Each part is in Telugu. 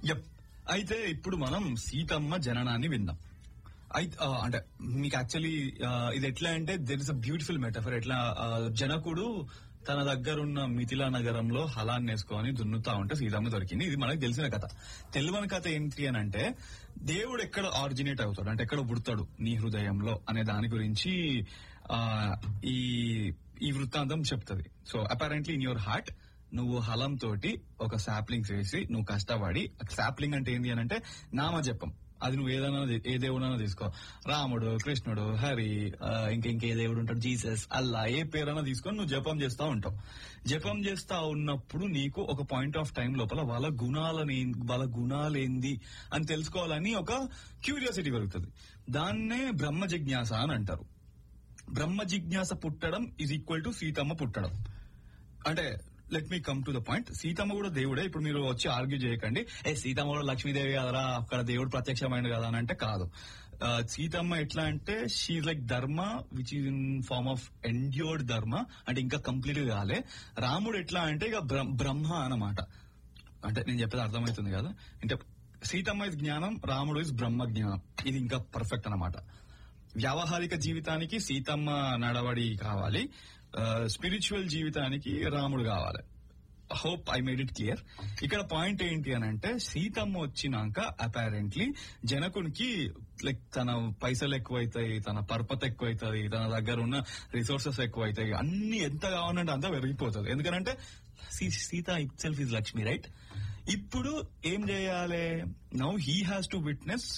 యప్ అయితే ఇప్పుడు మనం సీతమ్మ జననాన్ని విందాం అయితే ఆ, అంటే మీకు యాక్చువల్లీ ఇది ఎట్లా అంటే there is a beautiful metaphor ఎట్లా ఆ, జనకుడు తన దగ్గర ఉన్న మిథిలా నగరంలో హలాన్ని వేసుకొని దున్నుతా ఉంటే సీతమ్మ దొరికింది ఇది మనకు తెలిసిన కథ తెలియని కథ ఏంటి అని అంటే దేవుడు ఎక్కడ ఆరిజినేట్ అవుతాడు అంటే ఎక్కడ పుడతాడు నీ హృదయంలో అనే దాని గురించి ఆ, ఈ ఈ వృత్తాంతం చెప్తుంది so apparently in your heart నువ్వు హలం తోటి ఒక సాప్లింగ్స్ వేసి నువ్వు కష్టపడి సాప్లింగ్ అంటే ఏంటి అని అంటే నామజపం అది నువ్వు ఏదైనా ఏ దేవుడైనా తీసుకో రాముడు కృష్ణుడు హరి ఆ, ఇంకా ఇంకే దేవుడు ఉంటాడు జీసస్ అల్లా ఏ పేరైనా తీసుకొని నువ్వు జపం చేస్తా ఉంటావు జపం చేస్తా ఉన్నప్పుడు నీకు ఒక పాయింట్ ఆఫ్ టైం లోపల వాళ్ళ గుణాలని వాళ్ళ గుణాలేంది అని తెలుసుకోవాలని ఒక క్యూరియాసిటీ కలుగుతుంది దాన్నే బ్రహ్మ జిజ్ఞాస అని అంటారు బ్రహ్మ జిజ్ఞాస పుట్టడం ఈజ్ ఈక్వల్ టు సీతమ్మ పుట్టడం అంటే let me come to the point Seethamma కూడా దేవుడే ఇప్పుడు మీరు వచ్చి ఆర్గ్యూ చేయకండి ఏ సీతమ్మ కూడా లక్ష్మీదేవి కదరా అక్కడ దేవుడు ప్రత్యక్షమైంది కదా అని అంటే కాదు ఆ, సీతమ్మ ఎట్లా అంటే she like dharma which is in form of endured dharma అంటే ఇంకా కంప్లీట్ కాలే రాముడు ఎట్లా అంటే ఇక బ్రహ్మ- బ్రహ్మ అన్నమాట అంటే నేను చెప్పేది అర్థమవుతుంది కదా అంటే సీతమ్మ ఇస్ జ్ఞానం రాముడు ఇస్ బ్రహ్మ జ్ఞానం ఇది ఇంకా పర్ఫెక్ట్ అన్నమాట వ్యావహారిక జీవితానికి సీతమ్మ నడవడి కావాలి స్పిరిచువల్ జీవితానికి రాముడు కావాలి hope I made it clear ఇక్కడ పాయింట్ ఏంటి అని అంటే సీతమ్మ వచ్చినాక అపారెంట్లీ జనకునికి లైక్ తన పైసలు ఎక్కువైతాయి తన పర్పత ఎక్కువైతుంది తన దగ్గర ఉన్న రిసోర్సెస్ ఎక్కువైతాయి అన్ని ఎంత కావాలంటే అంతా పెరిగిపోతుంది ఎందుకంటే సీ- Sita itself is Lakshmi right ఇప్పుడు ఏం చేయాలి now he has to witness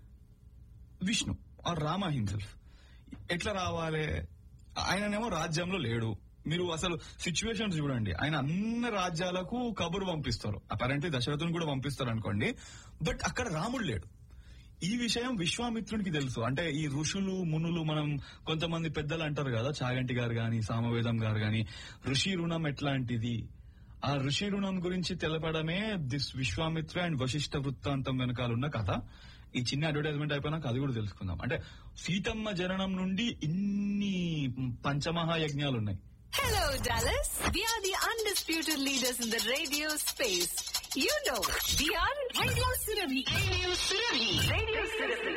Vishnu or Rama himself ఎట్లా రావాలి ఆయననేమో రాజ్యంలో లేడు మీరు అసలు సిచ్యువేషన్స్ చూడండి ఆయన అన్ని రాజ్యాలకు కబురు పంపిస్తారు అపారెంట్లీ దశరథుని కూడా పంపిస్తారు అనుకోండి బట్ అక్కడ రాముడు లేడు ఈ విషయం విశ్వామిత్రునికి తెలుసు అంటే ఈ ఋషులు మునులు మనం కొంతమంది పెద్దలు అంటారు కదా చాగంటి గారు గాని సామవేదం గారు గాని ఋషి రుణం ఎట్లాంటిది ఆ ఋషి రుణం గురించి తెలపడమే దిస్ విశ్వామిత్ర అండ్ వశిష్ఠ వృత్తాంతం వెనకాల ఉన్న కథ ఈ చిన్న అడ్వర్టైజ్మెంట్ అయిపోయినాక అది కూడా తెలుసుకుందాం అంటే సీతమ్మ జననం నుండి ఇన్ని పంచమహాయజ్ఞాలు ఉన్నాయి Hello, Dallas. We are the undisputed leaders in the radio space. You know, we are Radio Surabhi. Radio Surabhi. Radio Surabhi.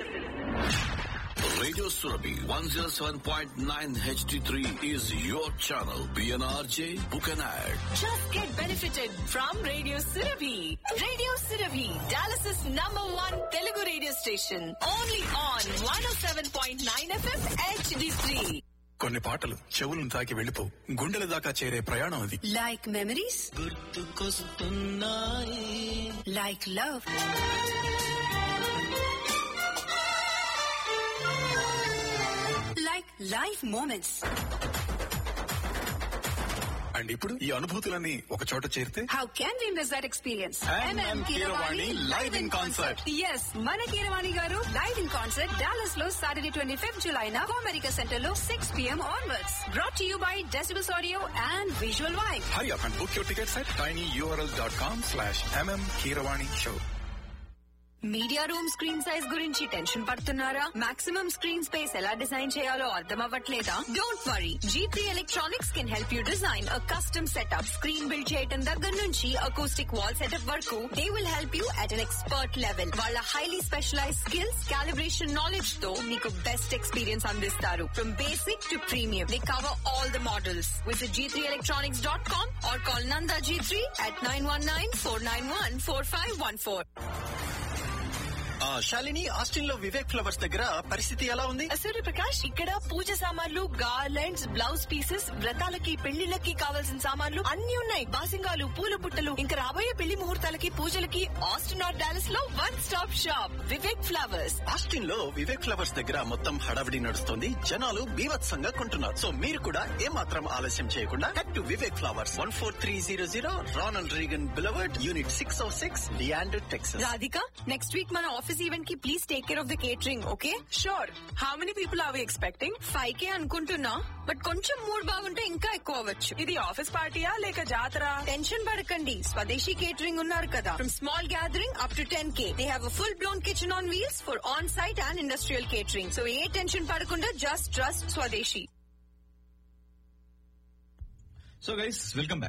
Radio Surabhi 107.9 HD3 is your channel. PNRJ, book an ad. Just get benefited from Radio Surabhi. Radio Surabhi, Dallas's number one Telugu radio station. Only on 107.9 FM HD3. కొన్ని పాటలు చెవులను తాకి వెళ్ళిపో గుండెల దాకా చేరే ప్రయాణం అది Like memories? Like love? Like life moments. And ఇప్పుడు ఈ అనుభూతులన్నీ ఒక చోట చేరితే How can we miss that experience? MM Keeravani live in concert. Yes, మన Keeravani garu live in concert Dallas లో సాటర్డే ట్వంటీ ఫిఫ్త్ జులై నా అమెరికా సెంటర్ లో six PM onwards brought to you by decibels audio and visual wife hurry up and book your tickets at tiny URL dot com slash M M Keeravani show media room screen size గురించి టెన్షన్ పడుతున్నారా మాక్సిమం స్క్రీన్ స్పేస్ ఎలా డిజైన్ చేయాలో అర్థం అవ్వట్లేదా don't worry G3 electronics can help you design a custom setup screen build చేయడం దగ్గర నుంచి అకౌస్టిక్ వాల్ సెటప్ వరకు they will help you at an expert level వాళ్ళ highly specialize skills calibration knowledge తో మీకు బెస్ట్ ఎక్స్పీరియన్స్ అందిస్తారు from basic to premium they cover all the models with G three electronics dot com or call Nanda G three at nine one nine four nine one four five one four ఆ, శాలిని ఆస్టిన్ లో వివేక్ ఫ్లవర్స్ దగ్గర పరిస్థితి ఎలా ఉంది సూర్యప్రకాష్ ఇక్కడ పూజ సామాన్లు గార్లెండ్స్ బ్లౌజ్ పీసెస్ వ్రతాలకి పెళ్లిళ్ళకి కావాల్సిన సామాన్లు అన్ని ఉన్నాయి బాసింగాలు పూల బుట్టలు ఇంకా రాబోయే పెళ్లి ముహూర్తాలకి పూజలకి ఆస్టిన్ ఆర్ డాలస్ లో one stop shop Vivek flowers Austin లో వివేక్ ఫ్లవర్స్ దగ్గర మొత్తం హడావిడి నడుస్తుంది జనాలు బీభత్సంగా కొంటున్నారు సో మీరు కూడా ఏమాత్రం ఆలస్యం చేయకుండా head to Vivek flowers one four three zero zero Ronald Reagan boulevard unit six O six Leander Texas Radhika next week మన ఆఫీస్ ఈవెంట్ కి please take care of the catering okay sure how many people are we expecting five K అనుకుంటున్నా బట్ కొంచెం మూడ్ బాగుంటే ఇంకా ఎక్కువ అవ్వచ్చు ఇది ఆఫీస్ పార్టీయా లేక జాతర టెన్షన్ పడకండి స్వదేశీ కేటరింగ్ ఉన్నారు కదా from small gathering up to ten K they have full blown kitchen on wheels for on site and industrial catering so ఏ టెన్షన్ పడకుండా just trust Swadeshi so guys welcome back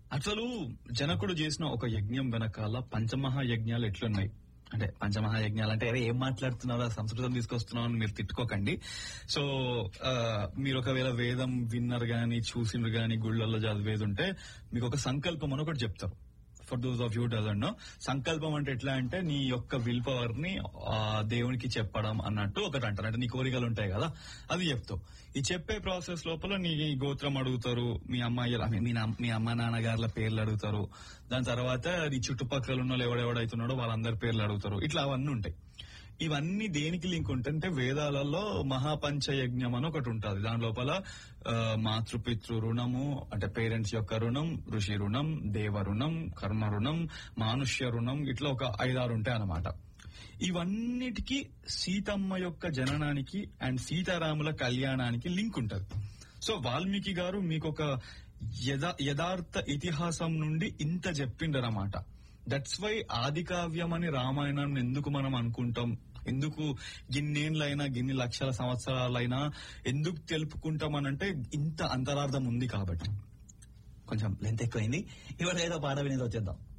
అసలు జనకుడు చేసిన ఒక యజ్ఞం వెనకాల పంచమహా యజ్ఞాలు ఎట్లున్నాయి అంటే పంచమహా యజ్ఞాలు అంటే అరే ఏం మాట్లాడుతున్నారో సంస్కృతం తీసుకొస్తున్నావు అని మీరు తిట్టుకోకండి సో ఆ, మీరు ఒకవేళ వేదం విన్నర్ గాని చూసినారు గాని గుళ్ళల్లో చదివేది ఉంటే మీకు ఒక సంకల్పం అని ఒకటి చెప్తారు for those of you doesn't know సంకల్పం అంటే ఎట్లా అంటే నీ యొక్క విల్ పవర్ ని ఆ, దేవునికి చెప్పడం అన్నట్టు ఒకటి అంటారు అంటే నీ కోరికలు ఉంటాయి కదా అది చెప్తావు ఈ చెప్పే ప్రాసెస్ లోపల నీ గోత్రం అడుగుతారు మీ అమ్మాయి I mean, మీ నా- మీ అమ్మ నాన్నగారుల పేర్లు అడుగుతారు దాని తర్వాత నీ చుట్టుపక్కల ఉన్న వాళ్ళు ఎవడెవడైతున్నాడో వాళ్ళందరి పేర్లు అడుగుతారు ఇట్లా అవన్నీ ఉంటాయి ఇవన్నీ దేనికి లింక్ ఉంటుంటే వేదాలలో మహాపంచ యజ్ఞం అని ఒకటి ఉంటుంది దాని లోపల ఆ, మాతృపితృ రుణము అంటే పేరెంట్స్ యొక్క రుణం ఋషి రుణం దేవ రుణం కర్మ రుణం మానుష్య రుణం ఇట్లా ఒక ఐదారు ఉంటాయి అన్నమాట ఇవన్నిటికీ సీతమ్మ యొక్క జననానికి అండ్ సీతారాముల కళ్యాణానికి లింక్ ఉంటది సో వాల్మీకి గారు మీకు ఒక యథా యథార్థ ఇతిహాసం నుండి ఇంత చెప్పిండరన్నమాట దట్స్ వై ఆది కావ్యం అని రామాయణాన్ని ఎందుకు మనం అనుకుంటాం ఎందుకు గిన్నేళ్ళైనా గిన్ని లక్షల సంవత్సరాలైనా ఎందుకు తెలుపుకుంటామనంటే ఇంత అంతరార్థం ఉంది కాబట్టి కొంచెం లెంత్ ఎక్కువైంది ఇవాళ ఏదో పాట వినేది వచ్చేద్దాం